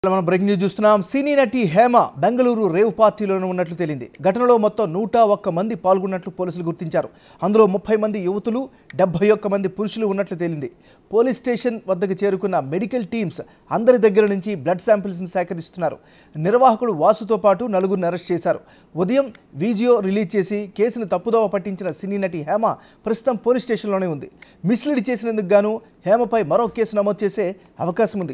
మనం breaking news చూస్తున్నాం సినీ నటి హేమ బెంగళూరు రేవ్ పార్టీలోనే ఉన్నట్లు తేలింది ఘటనలో మొత్తం నూట ఒక్క మంది పాల్గొన్నట్లు పోలీసులు గుర్తించారు అందులో ముప్పై మంది యువతులు డెబ్బై ఒక్క మంది పురుషులు ఉన్నట్లు తేలింది పోలీస్ స్టేషన్ వద్దకు చేరుకున్న మెడికల్ టీమ్స్ అందరి దగ్గర నుంచి బ్లడ్ శాంపిల్స్ని సేకరిస్తున్నారు నిర్వాహకుడు వాసుతో పాటు నలుగురిని అరెస్ట్ చేశారు ఉదయం వీడియో రిలీజ్ చేసి కేసును తప్పుదోవ పట్టించిన సినీ నటి హేమ ప్రస్తుతం పోలీస్ స్టేషన్లోనే ఉంది మిస్లీడ్ చేసినందుకు గాను హేమపై మరో కేసు నమోదు చేసే అవకాశం ఉంది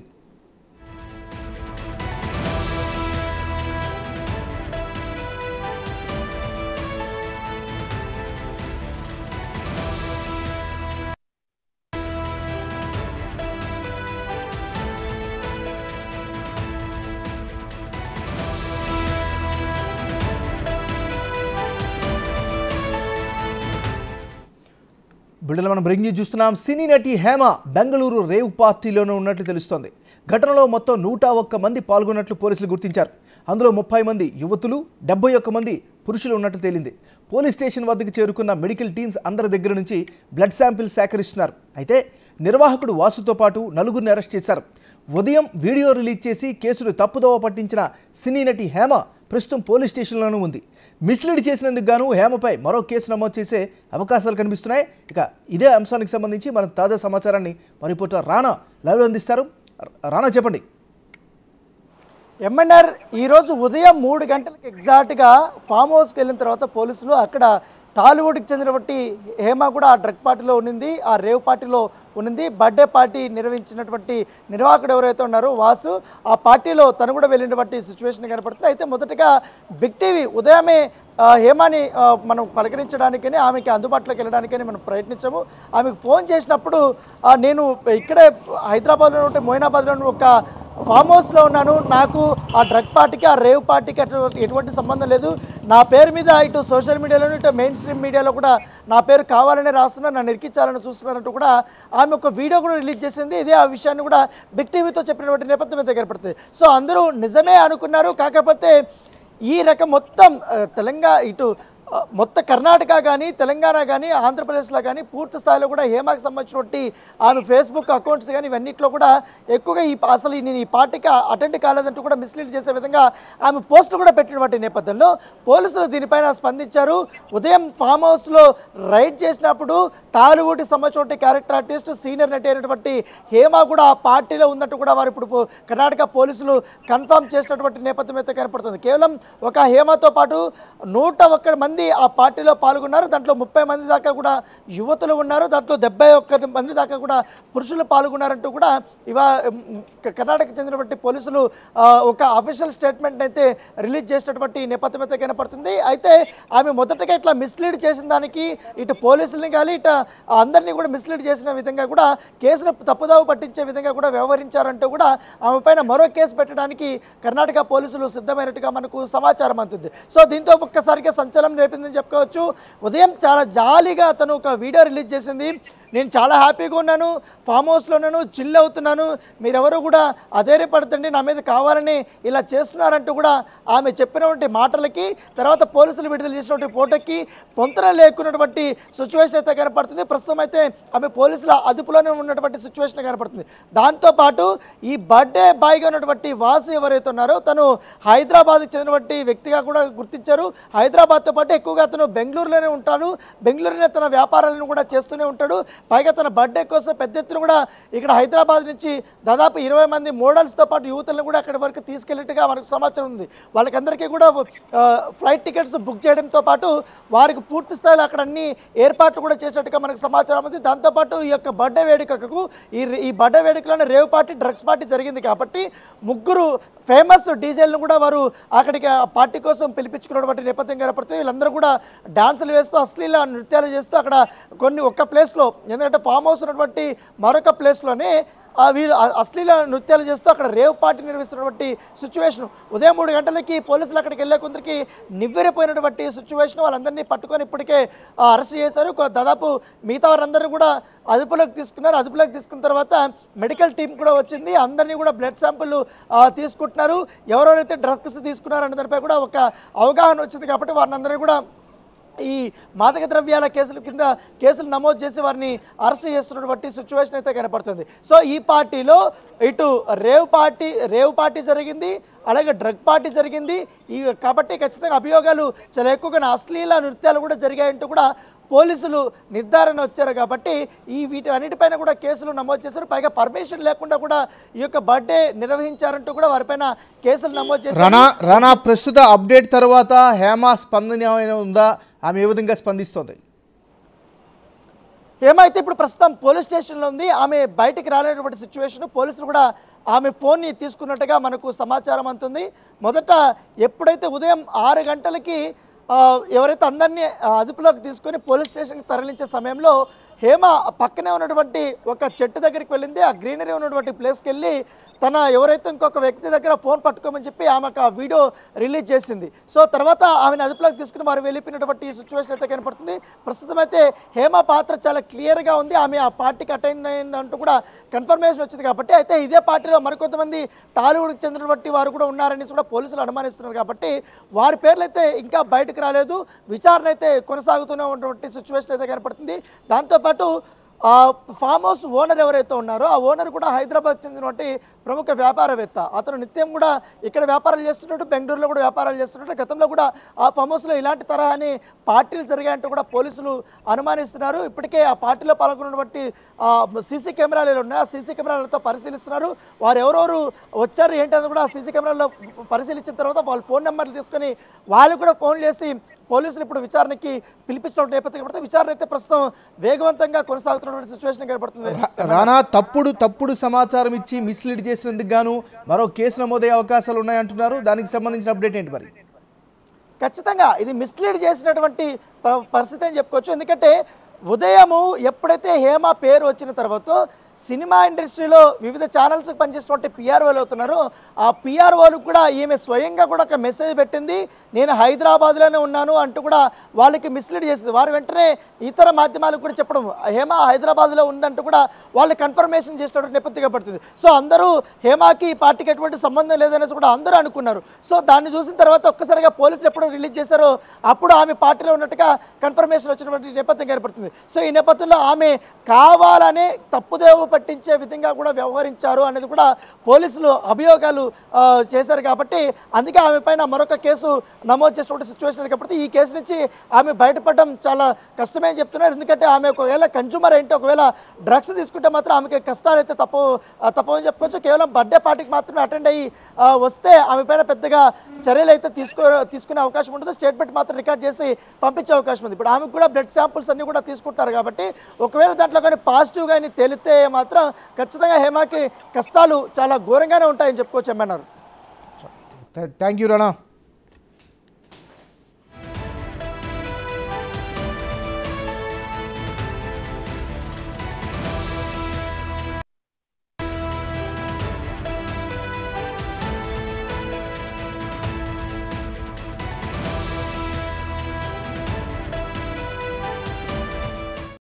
బిడ్డలు మనం బ్రేకింగ్ న్యూస్ చూస్తున్నాం సినీ నటి హేమ బెంగళూరు రేవ్ పార్టీలోనే ఉన్నట్లు తెలుస్తోంది ఘటనలో మొత్తం నూట ఒక్క మంది పాల్గొన్నట్లు పోలీసులు గుర్తించారు అందులో ముప్పై మంది యువతులు డెబ్బై ఒక్క మంది పురుషులు ఉన్నట్లు తేలింది పోలీస్ స్టేషన్ వద్దకు చేరుకున్న మెడికల్ టీమ్స్ అందరి దగ్గర నుంచి బ్లడ్ శాంపిల్స్ సేకరిస్తున్నారు అయితే నిర్వాహకుడు వాసుతో పాటు నలుగురిని అరెస్ట్ చేశారు ఉదయం వీడియో రిలీజ్ చేసి కేసును తప్పుదోవ పట్టించిన సినీ నటి హేమ ప్రస్తుతం పోలీస్ స్టేషన్లోనూ ఉంది మిస్లీడ్ చేసినందుకు గాను హేమపై మరో కేసు నమోదు చేసే అవకాశాలు కనిపిస్తున్నాయి ఇక ఇదే అంశానికి సంబంధించి మనం తాజా సమాచారాన్ని మన రిపోర్టర్ రానా లైవ్ అందిస్తారు రానా చెప్పండి ఎంఎన్ఆర్ ఈరోజు ఉదయం మూడు గంటలకు ఎగ్జాక్ట్గా ఫామ్ హౌస్కి వెళ్ళిన తర్వాత పోలీసులు అక్కడ టాలీవుడ్కి చెందినటువంటి హేమ కూడా ఆ డ్రగ్ పార్టీలో ఉన్నింది ఆ రేవ్ పార్టీలో ఉన్నింది బర్త్డే పార్టీ నిర్వహించినటువంటి నిర్వాహకుడు ఎవరైతే ఉన్నారో వాసు ఆ పార్టీలో తను కూడా వెళ్ళినటువంటి సిచ్యువేషన్ కనపడుతుంది అయితే మొదటగా బిగ్ టీవీ ఉదయమే ఆ, హేమాని ఆ, మనం పలకరించడానికని ఆమెకి అందుబాటులోకి వెళ్ళడానికని మనం ప్రయత్నించాము ఆమెకు ఫోన్ చేసినప్పుడు ఆ, నేను ఇక్కడే హైదరాబాద్లో ఉంటే మొయినాబాద్లో ఒక ఫామ్ హౌస్లో ఉన్నాను నాకు ఆ డ్రగ్ పార్టీకి ఆ రేవ్ పార్టీకి అటువంటి ఎటువంటి సంబంధం లేదు నా పేరు మీద ఇటు సోషల్ మీడియాలో ఇటు మెయిన్ స్ట్రీమ్ మీడియాలో కూడా నా పేరు కావాలనే రాస్తున్నారు నన్ను ఇరికించాలని చూస్తున్నారంటూ కూడా ఆమె ఒక వీడియో కూడా రిలీజ్ చేసింది ఇదే ఆ విషయాన్ని కూడా బిగ్ టీవీతో చెప్పినటువంటి నేపథ్యం అయితే కనపడుతుంది సో అందరూ నిజమే అనుకున్నారు కాకపోతే ఈ రకం మొత్తం ఆ, తెలంగాణ ఇటు ఆ, మొత్తం కర్ణాటక కానీ తెలంగాణ కానీ ఆంధ్రప్రదేశ్లో కానీ పూర్తి స్థాయిలో కూడా హేమాకి సంబంధించినటువంటి ఆమె ఫేస్బుక్ అకౌంట్స్ కానీ ఇవన్నిట్లో కూడా ఎక్కువగా ఈ అసలు ఈ నేను ఈ పార్టీకి అటెండ్ కాలేదంటూ కూడా మిస్లీడ్ చేసే విధంగా ఆమె పోస్ట్ కూడా పెట్టినటువంటి నేపథ్యంలో పోలీసులు దీనిపైన స్పందించారు ఉదయం ఫామ్ హౌస్లో రైడ్ చేసినప్పుడు టాలీవుడ్కి సంబంధించినటువంటి క్యారెక్టర్ ఆర్టిస్ట్ సీనియర్ నటి అయినటువంటి హేమ కూడా ఆ పార్టీలో ఉన్నట్టు కూడా వారు ఇప్పుడు పో- కర్ణాటక పోలీసులు కన్ఫర్మ్ చేసినటువంటి నేపథ్యం అయితే కనపడుతుంది కేవలం ఒక హేమతో పాటు నూట ఒక్క మంది ఆ పార్టీలో పాల్గొన్నారు దాంట్లో ముప్పై మంది దాకా కూడా యువతులు ఉన్నారు దాంట్లో డెబ్బై ఒక్క మంది దాకా కూడా పురుషులు పాల్గొన్నారంటూ కూడా ఇవా ఉమ్, క- కర్ణాటకకు చెందినటువంటి పోలీసులు ఆ, ఒక అఫీషియల్ స్టేట్మెంట్ అయితే రిలీజ్ చేసినటువంటి నేపథ్యం అయితే కనపడుతుంది అయితే ఆమె మొదటగా ఇట్లా మిస్లీడ్ చేసిన దానికి ఇటు పోలీసుల్ని కానీ ఇటు అందరినీ కూడా మిస్లీడ్ చేసిన విధంగా కూడా కేసును తప్పుదావు పట్టించే విధంగా కూడా వ్యవహరించారంటూ కూడా ఆమె పైన మరో కేసు పెట్టడానికి కర్ణాటక పోలీసులు సిద్ధమైనట్టుగా మనకు సమాచారం అందుతుంది సో దీంతో ఒక్కసారిగా సంచలనం రేపిందని చెప్పుకోవచ్చు ఉదయం చాలా జాలీగా తను ఒక వీడియో రిలీజ్ చేసింది నేను చాలా హ్యాపీగా ఉన్నాను ఫామ్ హౌస్లో ఉన్నాను చిల్ అవుతున్నాను మీరెవరు కూడా అధైర్యపడతండి నా మీద కావాలని ఇలా చేస్తున్నారంటూ కూడా ఆమె చెప్పినటువంటి మాటలకి తర్వాత పోలీసులు విడుదల చేసినటువంటి ఫోటోకి పొంతన లేకున్నటువంటి సిచ్యువేషన్ అయితే కనపడుతుంది ప్రస్తుతం అయితే ఆమె పోలీసుల అదుపులోనే ఉన్నటువంటి సిచ్యువేషన్ కనపడుతుంది దాంతోపాటు ఈ బర్త్డే బాయ్గా ఉన్నటువంటి వాసు ఎవరైతే ఉన్నారో తను హైదరాబాద్కి చెందినటువంటి వ్యక్తిగా కూడా గుర్తించారు హైదరాబాద్తో పాటు ఎక్కువగా అతను బెంగళూరులోనే ఉంటాడు బెంగళూరులోనే తన వ్యాపారాలను కూడా చేస్తూనే ఉంటాడు పైగా తన బర్త్డే కోసం పెద్ద ఎత్తున కూడా ఇక్కడ హైదరాబాద్ నుంచి దాదాపు ఇరవై మంది మోడల్స్తో పాటు యువతులను కూడా అక్కడి వరకు తీసుకెళ్ళినట్టుగా మనకు సమాచారం ఉంది వాళ్ళకందరికీ కూడా ఆ, ఫ్లైట్ టికెట్స్ బుక్ చేయడంతో పాటు వారికి పూర్తి స్థాయిలో అక్కడ అన్ని ఏర్పాట్లు కూడా చేసినట్టుగా మనకు సమాచారం ఉంది దాంతోపాటు ఈ యొక్క బర్త్డే వేడుకకు ఈ ఈ బర్త్డే వేడుకలోనే రేవ్ పార్టీ డ్రగ్స్ పార్టీ జరిగింది కాబట్టి ముగ్గురు ఫేమస్ డీజేలను కూడా వారు అక్కడికి ఆ పార్టీ కోసం పిలిపించుకున్నటువంటి నేపథ్యం కనపడుతుంది వీళ్ళందరూ కూడా డాన్సులు వేస్తూ అశ్లీల నృత్యాలు చేస్తూ అక్కడ కొన్ని ఒక్క ప్లేస్లో ఎందుకంటే ఫామ్ హౌస్ ఉన్నటువంటి మరొక ప్లేస్లోనే ఆ వీరు అ- అశ్లీల నృత్యాలు చేస్తూ అక్కడ రేవ్ పార్టీ నిర్వహిస్తున్నటువంటి సిచ్యువేషన్ ఉదయం మూడు గంటలకి పోలీసులు అక్కడికి వెళ్ళే కొందరికి నివ్వెరపోయినటువంటి సిచ్యువేషన్ వాళ్ళందరినీ పట్టుకొని ఇప్పటికే ఆ, అరెస్ట్ చేశారు కొ- దాదాపు మిగతా వారందరూ కూడా అదుపులోకి తీసుకున్నారు అదుపులోకి తీసుకున్న తర్వాత మెడికల్ టీం కూడా వచ్చింది అందరినీ కూడా బ్లడ్ శాంపుల్ తీసుకుంటున్నారు ఎవరెవరైతే డ్రగ్స్ తీసుకున్నారనే దానిపై కూడా ఒక అవగాహన వచ్చింది కాబట్టి వారిని అందరినీ కూడా ఈ మాదక ద్రవ్యాల కేసుల కింద కేసులు నమోదు చేసి వారిని అరెస్ట్ చేస్తున్నటువంటి సిచ్యువేషన్ అయితే కనపడుతుంది సో ఈ పార్టీలో ఇటు రేవ్ పార్టీ రేవ్ పార్టీ జరిగింది అలాగే డ్రగ్ పార్టీ జరిగింది ఈ కాబట్టి ఖచ్చితంగా అభియోగాలు చాలా ఎక్కువగా అశ్లీల నృత్యాలు కూడా జరిగాయంటూ కూడా పోలీసులు నిర్ధారణ వచ్చారు కాబట్టి ఈ వీటి అన్నిటిపైన కూడా కేసులు నమోదు చేశారు పైగా పర్మిషన్ లేకుండా కూడా ఈ యొక్క బర్త్డే నిర్వహించారంటూ కూడా వారిపైన కేసులు నమోదు చేశారు రానా రానా ప్రస్తుత అప్డేట్ తర్వాత హేమ స్పందన ఏమైనా ఉందా ఆమె ఏ విధంగా స్పందిస్తోంది ఏమైతే ఇప్పుడు ప్రస్తుతం పోలీస్ స్టేషన్లో ఉంది ఆమె బయటికి రాలేనటువంటి సిచ్యువేషన్ పోలీసులు కూడా ఆమె ఫోన్ని తీసుకున్నట్టుగా మనకు సమాచారం అందుతుంది మొదట ఎప్పుడైతే ఉదయం ఆరు గంటలకి ఆ, ఎవరైతే అందరినీ ఆ, అదుపులోకి తీసుకొని పోలీస్ స్టేషన్కి తరలించే సమయంలో హేమ పక్కనే ఉన్నటువంటి ఒక చెట్టు దగ్గరికి వెళ్ళింది ఆ గ్రీనరీ ఉన్నటువంటి ప్లేస్కి వెళ్ళి తన ఎవరైతే ఇంకొక వ్యక్తి దగ్గర ఫోన్ పట్టుకోమని చెప్పి ఆమెకు ఆ వీడియో రిలీజ్ చేసింది సో తర్వాత ఆమెను అదుపులోకి తీసుకుని వారు వెళ్ళిపోయినటువంటి ఈ సిచ్యువేషన్ అయితే కనపడుతుంది ప్రస్తుతం అయితే హేమ పాత్ర చాలా క్లియర్గా ఉంది ఆమె ఆ పార్టీకి అటెండ్ అయిందంటూ కూడా కన్ఫర్మేషన్ వచ్చింది కాబట్టి అయితే ఇదే పార్టీలో మరికొంతమంది టాలీవుడ్కి చెందినటువంటి వారు కూడా ఉన్నారని కూడా పోలీసులు అనుమానిస్తున్నారు కాబట్టి వారి పేర్లు అయితే ఇంకా బయటకు రాలేదు విచారణ అయితే కొనసాగుతూనే ఉన్నటువంటి సిచ్యువేషన్ అయితే కనపడుతుంది దాంతోపాటు ఆ ఫామ్ హౌస్ ఓనర్ ఎవరైతే ఉన్నారో ఆ ఓనర్ కూడా హైదరాబాద్ చెందినటువంటి ప్రముఖ వ్యాపారవేత్త అతను నిత్యం కూడా ఇక్కడ వ్యాపారాలు చేస్తున్నట్టు బెంగళూరులో కూడా వ్యాపారాలు చేస్తున్నట్టు గతంలో కూడా ఆ ఫామ్ హౌస్లో ఇలాంటి తరహాని పార్టీలు జరిగాయంటూ కూడా పోలీసులు అనుమానిస్తున్నారు ఇప్పటికే ఆ పార్టీలో పాల్గొన్నటువంటి సీసీ కెమెరాలు ఉన్నాయి ఆ సీసీ కెమెరాలతో పరిశీలిస్తున్నారు వారు ఎవరెవరు వచ్చారు ఏంటని కూడా ఆ సీసీ కెమెరాలో పరిశీలించిన తర్వాత వాళ్ళ ఫోన్ నెంబర్లు తీసుకొని వాళ్ళు కూడా ఫోన్ చేసి పోలీసులు ఇప్పుడు విచారణకి పిలిపించిన నేపథ్యం కాబట్టి విచారణ అయితే ప్రస్తుతం వేగవంతంగా కొనసాగుతున్నటువంటి సిచ్యువేషన్ కనబడుతుంది రానా తప్పుడు తప్పుడు సమాచారం ఇచ్చి మిస్లీడ్ చేసినందుకు గాను మరో కేసు నమోదయ్యే అవకాశాలు ఉన్నాయంటున్నారు దానికి సంబంధించిన అప్డేట్ ఏంటి మరి ఖచ్చితంగా ఇది మిస్లీడ్ చేసినటువంటి ప- పరిస్థితి అని చెప్పుకోవచ్చు ఎందుకంటే ఉదయము ఎప్పుడైతే హేమ పేరు వచ్చిన తర్వాత సినిమా ఇండస్ట్రీలో వివిధ ఛానల్స్కి పనిచేస్తున్నటువంటి పిఆర్ఓలు అవుతున్నారు ఆ పిఆర్ఓలకు కూడా ఈమె స్వయంగా కూడా ఒక మెసేజ్ పెట్టింది నేను హైదరాబాద్లోనే ఉన్నాను అంటూ కూడా వాళ్ళకి మిస్లీడ్ చేసింది వారు వెంటనే ఇతర మాధ్యమాలకు కూడా చెప్పడం హేమ హైదరాబాద్లో ఉందంటూ కూడా వాళ్ళు కన్ఫర్మేషన్ చేసినటువంటి నేపథ్యంగా పడుతుంది సో అందరూ హేమాకి ఈ పార్టీకి ఎటువంటి సంబంధం లేదనేసి కూడా అందరూ అనుకున్నారు సో దాన్ని చూసిన తర్వాత ఒక్కసారిగా పోలీసులు ఎప్పుడు రిలీజ్ చేశారో అప్పుడు ఆమె పార్టీలో ఉన్నట్టుగా కన్ఫర్మేషన్ వచ్చినటువంటి నేపథ్యం ఏర్పడుతుంది సో ఈ నేపథ్యంలో ఆమె కావాలనే తప్పుదేవ పట్టించే విధంగా కూడా వ్యవహరించారు అనేది కూడా పోలీసులు అభియోగాలు ఆ, చేశారు కాబట్టి అందుకే ఆమె పైన మరొక కేసు నమోదు చేసినటువంటి సిచ్యువేషన్ కాబట్టి ఈ కేసు నుంచి ఆమె బయటపడడం చాలా కష్టమే అని చెప్తున్నారు ఎందుకంటే ఆమె ఒకవేళ కన్జ్యూమర్ ఏంటి ఒకవేళ డ్రగ్స్ తీసుకుంటే మాత్రం ఆమెకి కష్టాలు అయితే తప్ప తప్పవని చెప్పుకోవచ్చు కేవలం బర్త్డే పార్టీకి మాత్రమే అటెండ్ అయ్యి ఆ, వస్తే ఆమె పైన పెద్దగా చర్యలు అయితే తీసుకో తీసుకునే అవకాశం ఉంటుంది స్టేట్మెంట్ మాత్రం రికార్డ్ చేసి పంపించే అవకాశం ఉంది ఇప్పుడు ఆమెకు కూడా బ్లడ్ శాంపుల్స్ అన్ని కూడా తీసుకుంటారు కాబట్టి ఒకవేళ దాంట్లో కానీ పాజిటివ్ కానీ తేలితే మాత్రం ఖచ్చితంగా హేమాకి కష్టాలు చాలా ఘోరంగానే ఉంటాయని చెప్పుకోవచ్చు ఏమన్నారు థ్యాంక్ యూ రానా